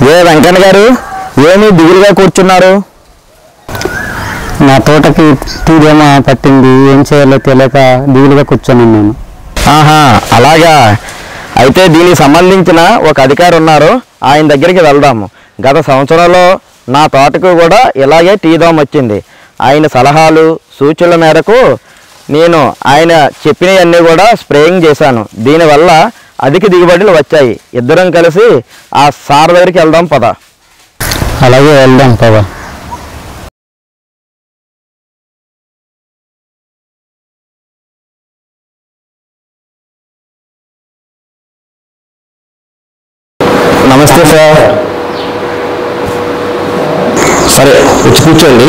ఏ వెంకన్న గారు ఏమి దిగులుగా కూర్చున్నారు నా తోటకి తీరేమ పట్టింది ఏం చేయాలో తెలియక దిగులుగా కూర్చొని నేను ఆహా అలాగా అయితే దీనికి సంబంధించిన ఒక అధికారి ఉన్నారు ఆయన దగ్గరికి వెళ్దాము గత సంవత్సరంలో నా తోటకు కూడా ఇలాగే టీ దోమ వచ్చింది ఆయన సలహాలు సూచనల మేరకు నేను ఆయన చెప్పినవన్నీ కూడా స్ప్రేయింగ్ చేశాను దీనివల్ల అధిక దిగుబడులు వచ్చాయి ఇద్దరం కలిసి ఆ సార్ దగ్గరికి వెళ్దాం పద అలాగే వెళ్దాం పవ నమస్తే సార్ సరే వచ్చి కూర్చోండి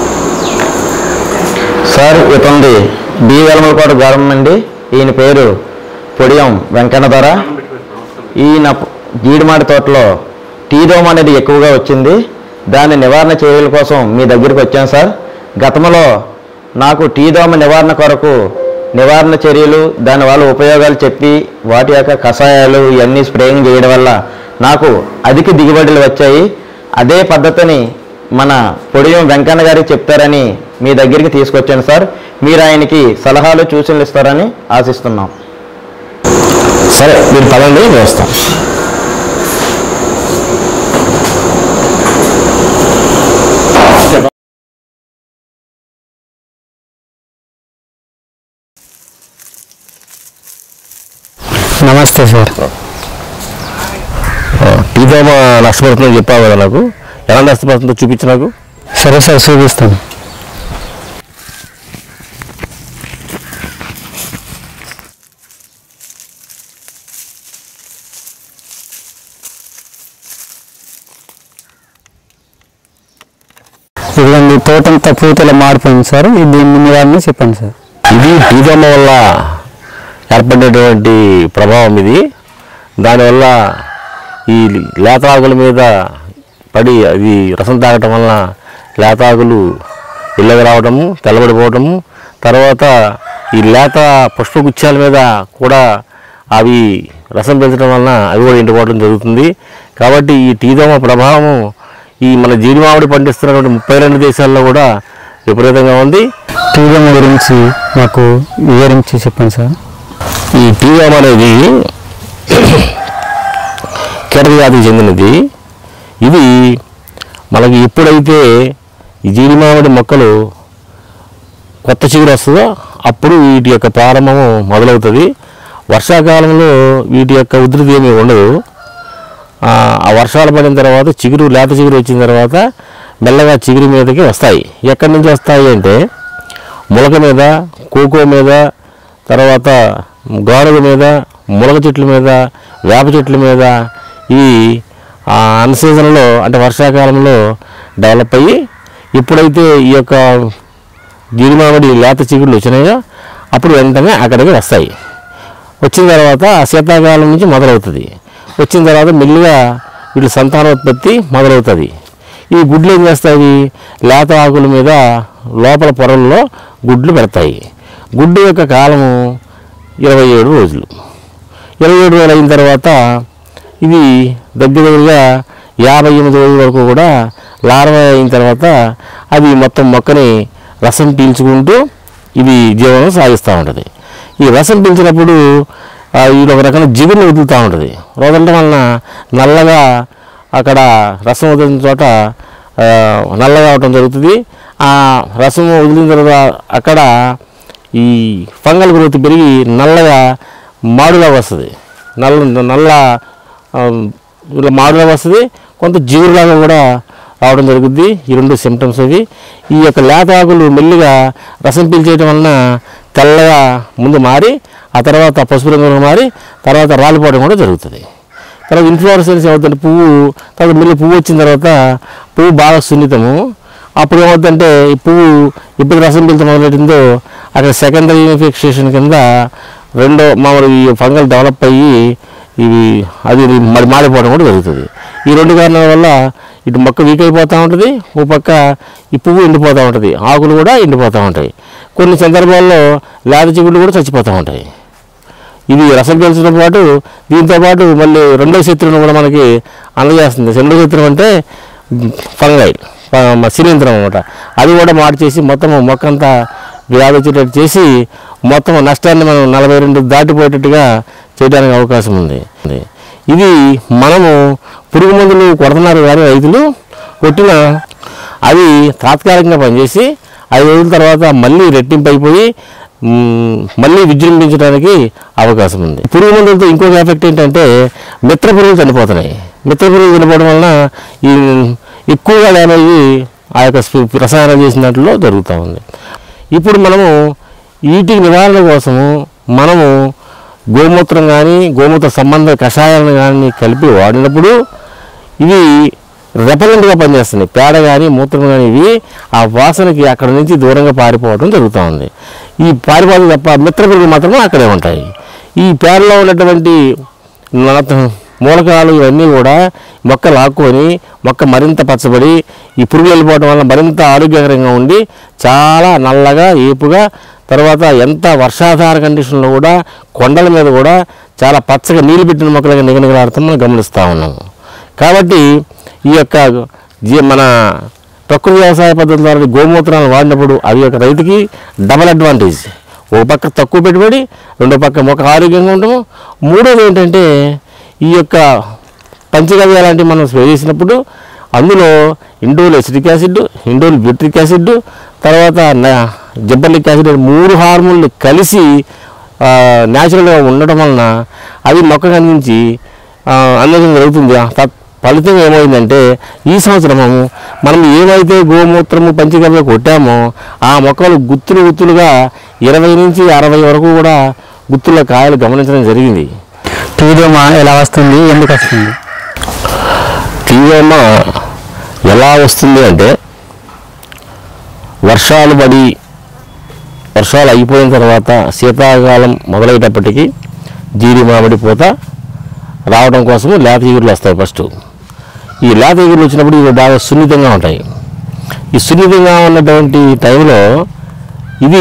సార్ ఇతంది బి వెలమలకోట గౌరవం అండి ఈయన పేరు పొడియం వెంకన్న ధర ఈయన జీడిమాడి తోటలో టీ దోమ అనేది ఎక్కువగా వచ్చింది దాని నివారణ చర్యల కోసం మీ దగ్గరికి వచ్చాను సార్ గతంలో నాకు టీ దోమ నివారణ కొరకు నివారణ చర్యలు దానివల్ల ఉపయోగాలు చెప్పి వాటి యొక్క కషాయాలు ఇవన్నీ స్ప్రేయింగ్ చేయడం వల్ల నాకు అధిక దిగుబడులు వచ్చాయి అదే పద్ధతిని మన పొడియం వెంకన్న గారికి చెప్తారని మీ దగ్గరికి తీసుకొచ్చాను సార్ మీరు ఆయనకి సలహాలు సూచనలు ఇస్తారని ఆశిస్తున్నాం సరే మీరు పదండి వేస్తాం నమస్తే సార్ టీ దోమ నష్టపడుతుందని చెప్పావు కదా నాకు ఎలా నష్టపడుతుందో చూపించు నాకు సరే సార్ చూపిస్తాను ఇదిగోండి తోటంతా పూతల మాడిపోయింది సార్ ఇది దీని నివారణ చెప్పండి సార్ ఇది టీ దోమ వల్ల ఏర్పడేటువంటి ప్రభావం ఇది దానివల్ల ఈ లేత ఆకుల మీద పడి అది రసం తాగటం వలన లేత ఆకులు ఇళ్ళకి రావడము తెల్లబడిపోవడము తర్వాత ఈ లేత పుష్పగుచ్చాల మీద కూడా అవి రసం పెంచడం వలన అవి కూడా ఎండిపోవడం జరుగుతుంది కాబట్టి ఈ టీ దోమ ప్రభావం ఈ మన జీడి మామిడి పండిస్తున్నటువంటి ముప్పై రెండు దేశాల్లో కూడా విపరీతంగా ఉంది టీఎం గురించి మాకు వివరించి చెప్పండి సార్ ఈ టీఎం అనేది కీటకజాతికి చెందినది ఇది మనకి ఎప్పుడైతే ఈ జీడి మామిడి మొక్కలు కొత్త చిగురు వస్తుందో అప్పుడు వీటి యొక్క ప్రారంభము మొదలవుతుంది వర్షాకాలంలో వీటి యొక్క ఉధృతి ఏమీ ఉండదు ఆ ఆ వర్షాలు పడిన తర్వాత చిగురు లేత చిగురు వచ్చిన తర్వాత మెల్లగా చిగురు మీదకి వస్తాయి ఎక్కడి నుంచి వస్తాయి అంటే మొలక మీద కోకో మీద తర్వాత గానుగ మీద ములగ చెట్ల మీద వేప చెట్ల మీద ఈ అన్ సీజన్లో అంటే వర్షాకాలంలో డెవలప్ అయ్యి ఎప్పుడైతే ఈ యొక్క జీడి మామిడి లేత చిగుళ్ళు వచ్చినాయో అప్పుడు వెంటనే అక్కడికి వస్తాయి వచ్చిన తర్వాత శీతాకాలం నుంచి మొదలవుతుంది వచ్చిన తర్వాత మెల్లిగా వీటి సంతానోత్పత్తి మొదలవుతుంది ఈ గుడ్లు ఏం చేస్తాయి లేత ఆకుల మీద లోపల పొరల్లో గుడ్లు పెడతాయి గుడ్డు యొక్క కాలము ఇరవై ఏడు రోజులు ఇరవై ఏడు రోజులు అయిన తర్వాత ఇది దగ్గర దగ్గరగా యాభై ఎనిమిది రోజుల వరకు కూడా లార్వ అయిన తర్వాత అది మొత్తం మొక్కని రసం పీల్చుకుంటూ ఇది జీవనం సాగిస్తూ ఉంటుంది ఈ రసం పీల్చినప్పుడు ఆ, ఇది ఒక రకమైన జిగురుని వదులుతూ ఉంటుంది వదలడం వలన నల్లగా అక్కడ రసం వదిలిన చోట ఆ, నల్లగా అవటం జరుగుతుంది ఆ రసం వదిలిన తర్వాత అక్కడ ఈ ఫంగల్ గ్రోత్ పెరిగి నల్లగా మాడుగా వస్తుంది నల్ల నల్ల ఆ, ఇలా మాడుగా వస్తుంది కొంత జిగురులాగా కూడా రావడం జరుగుద్ది ఈ రెండు సిమ్టమ్స్ అవి ఈ యొక్క లేత ఆకులు మెల్లిగా రసం పీల్చేయటం వలన తెల్లగా ముందు మారి ఆ తర్వాత పసుపు రంగులో మారి తర్వాత రాలిపోవడం కూడా జరుగుతుంది తర్వాత ఇన్ఫ్లోరసెన్స్ ఏమవుతుందంటే పువ్వు తర్వాత మళ్ళీ పువ్వు వచ్చిన తర్వాత పువ్వు బాగా సున్నితము అప్పుడు ఏమవుతుందంటే ఈ పువ్వు ఎప్పుడు రసం పీల్చడం మొదలెట్టిందో అక్కడ సెకండరీ ఇన్ఫెక్షన్ కింద రెండో మామూలు ఈ ఫంగల్ డెవలప్ అయ్యి ఇవి అది మరి మాడిపోవడం కూడా జరుగుతుంది ఈ రెండు కారణాల వల్ల ఇటు మొక్క వీక్ అయిపోతూ ఉంటుంది ఓ పక్క ఈ పువ్వు ఎండిపోతూ ఉంటుంది ఆకులు కూడా ఎండిపోతూ ఉంటాయి కొన్ని సందర్భాల్లో లేత చిగుళ్ళు కూడా చచ్చిపోతూ ఉంటాయి ఇది రసం పీల్చడంతో పాటు దీంతో పాటు మళ్ళీ రెండో శత్రువును కూడా మనకి అందజేస్తుంది రెండో శత్రువు అంటే ఫంగై శిలీంద్రం అనమాట అది కూడా మార్చేసి మొత్తం మొక్క అంతా వ్యాధి వచ్చేటట్టు చేసి మొత్తం నష్టాన్ని మనం నలభై రెండు దాటిపోయేటట్టుగా చేయడానికి అవకాశం ఉంది ఇది మనము పురుగు మందులు కొడుతున్నారు కానీ రైతులు కొట్టిన అవి తాత్కాలికంగా పనిచేసి ఐదు రోజుల తర్వాత మళ్ళీ రెట్టింపు అయిపోయి మ్, మళ్ళీ విజృంభించడానికి అవకాశం ఉంది పురుగు మందులతో ఇంకొక ఎఫెక్ట్ ఏంటంటే మిత్ర పురుగులు చనిపోతున్నాయి మిత్ర పురుగులు చనిపోవడం వలన ఈ ఎక్కువగా డ్యామేజ్ ఆ యొక్క స్పి- రసాయనం చేసిన దాంట్లో జరుగుతూ ఉంది ఇప్పుడు మనము వీటి నివారణ కోసము మనము గోమూత్రం కానీ గోమూత్ర సంబంధ కషాయాలను కానీ కలిపి వాడినప్పుడు ఇవి రెపలెంట్గా పనిచేస్తున్నాయి పేడ కానీ మూత్రం కానీ ఇవి ఆ వాసనకి అక్కడ నుంచి దూరంగా పారిపోవడం జరుగుతూ ఉంది ఈ పారిపోవడం తప్ప మిత్ర పురుగులు మాత్రం అక్కడే ఉంటాయి ఈ పేడలో ఉన్నటువంటి నాత- మూలకాలు ఇవన్నీ కూడా మొక్క లాక్కొని మొక్క మరింత పచ్చబడి ఈ పురుగులు వెళ్ళిపోవడం వల్ల మరింత ఆరోగ్యకరంగా ఉండి చాలా నల్లగా ఏపుగా తర్వాత ఎంత వర్షాధార కండిషన్లో కూడా కొండల మీద కూడా చాలా పచ్చగా నీళ్ళు పెట్టిన మొక్కలుగా నిగనిగలాడుతాం మనం గమనిస్తూ ఉన్నాము కాబట్టి ఈ యొక్క జీ- మన ప్రకృతి వ్యవసాయ పద్ధతుల ద్వారా గోమూత్రాలను వాడినప్పుడు అవి ఒక రైతుకి డబల్ అడ్వాంటేజ్ ఒక పక్క తక్కువ పెట్టుబడి రెండో పక్క మొక్క ఆరోగ్యంగా ఉండము మూడోది ఏంటంటే ఈ యొక్క పంచగవ్య లాంటివి మనం స్ప్రే చేసినప్పుడు అందులో indole acetic acid indole butyric acid తర్వాత జిబ్బర్లిక్ యాసిడ్ అనే మూడు హార్మోన్లు కలిసి న్యాచురల్గా ఉండటం వలన అవి మొక్క కనిపించి అందజం జరుగుతుంది తత్- ఫలితం ఏమైందంటే ఈ సంవత్సరము మనం ఏమైతే గోమూత్రము పంచగవ్య కొట్టామో ఆ మొక్కలు గుత్తులు గుత్తులుగా ఇరవై నుంచి అరవై వరకు కూడా గుత్తుల కాయలు గమనించడం జరిగింది టీడోమా ఎలా వస్తుంది ఎందుకు వస్తుంది తీవ్రమ ఎలా వస్తుంది అంటే వర్షాలు పడి వర్షాలు అయిపోయిన తర్వాత శీతాకాలం మొదలయ్యేటప్పటికి జీడి మామిడి పూత రావడం కోసం లేత ఈగురులు వస్తాయి ఫస్ట్ ఈ లేత ఈగురులు వచ్చినప్పుడు ఇవి బాగా సున్నితంగా ఉంటాయి ఈ సున్నితంగా ఉన్నటువంటి టైంలో ఇది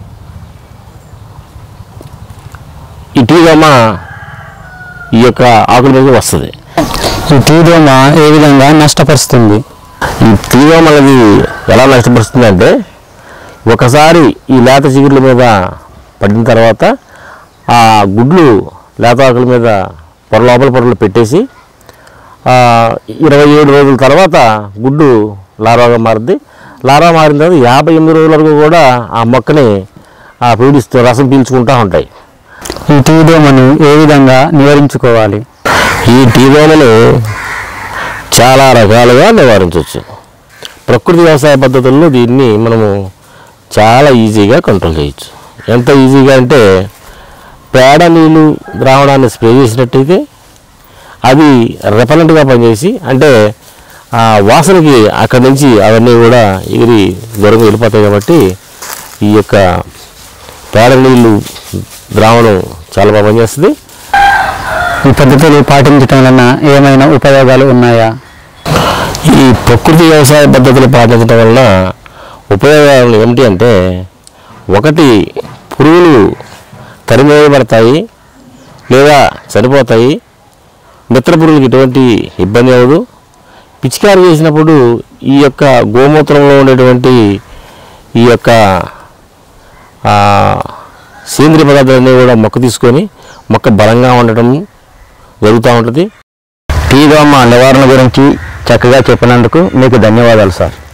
ఈ టీగమ్మ ఈ యొక్క ఆకుల మీద వస్తుంది ఈ టీడోమా ఏ విధంగా నష్టపరుస్తుంది ఈ తీవ్రం అనేది ఎలా నష్టపరుస్తుంది అంటే ఒకసారి ఈ లేత చిగుర్ల మీద పడిన తర్వాత ఆ గుడ్లు లేత ఆకుల మీద పొర లోపల పొరలు పెట్టేసి ఆ, ఇరవై ఏడు రోజుల తర్వాత గుడ్డు లారాగా మారుద్ది లారా మారిన తర్వాత యాభై ఎనిమిది రోజుల వరకు కూడా ఆ మొక్కని ఆ పీడిస్తూ రసం పీల్చుకుంటూ ఉంటాయి ఈ టీడోమను ఏ విధంగా నివారించుకోవాలి ఈ టీదోమను చాలా రకాలుగా నివారించవచ్చు ప్రకృతి వ్యవసాయ పద్ధతుల్లో దీన్ని మనము చాలా ఈజీగా కంట్రోల్ చేయొచ్చు ఎంత ఈజీగా అంటే పేడ నీళ్ళు ద్రావణాన్ని స్ప్రే చేసినట్టయితే అది రెపలెంట్గా పనిచేసి అంటే ఆ వాసనకి అక్కడి నుంచి అవన్నీ కూడా ఎగిరి దూరంగా వెళ్ళిపోతాయి కాబట్టి ఈ యొక్క పేడ నీళ్ళు ద్రావణం చాలా బాగా పనిచేస్తుంది ఈ పద్ధతులు పాటించడం వలన ఏమైనా ఉపయోగాలు ఉన్నాయా ఈ ప్రకృతి వ్యవసాయ పద్ధతులు పాటించడం వలన ఉపయోగాలు ఏమిటి అంటే ఒకటి పురుగులు తరిమేయబడతాయి లేదా చనిపోతాయి మిత్ర పురుగులకు ఎటువంటి ఇబ్బంది అవ్వదు పిచికారి చేసినప్పుడు ఈ యొక్క గోమూత్రంలో ఉండేటువంటి ఈ యొక్క ఆ, సేంద్రియ పదార్థాలన్నీ కూడా మొక్క తీసుకొని మొక్క బలంగా ఉండటం జరుగుతూ ఉంటుంది టీ దోమ నివారణ గురించి చక్కగా చెప్పినందుకు మీకు ధన్యవాదాలు సార్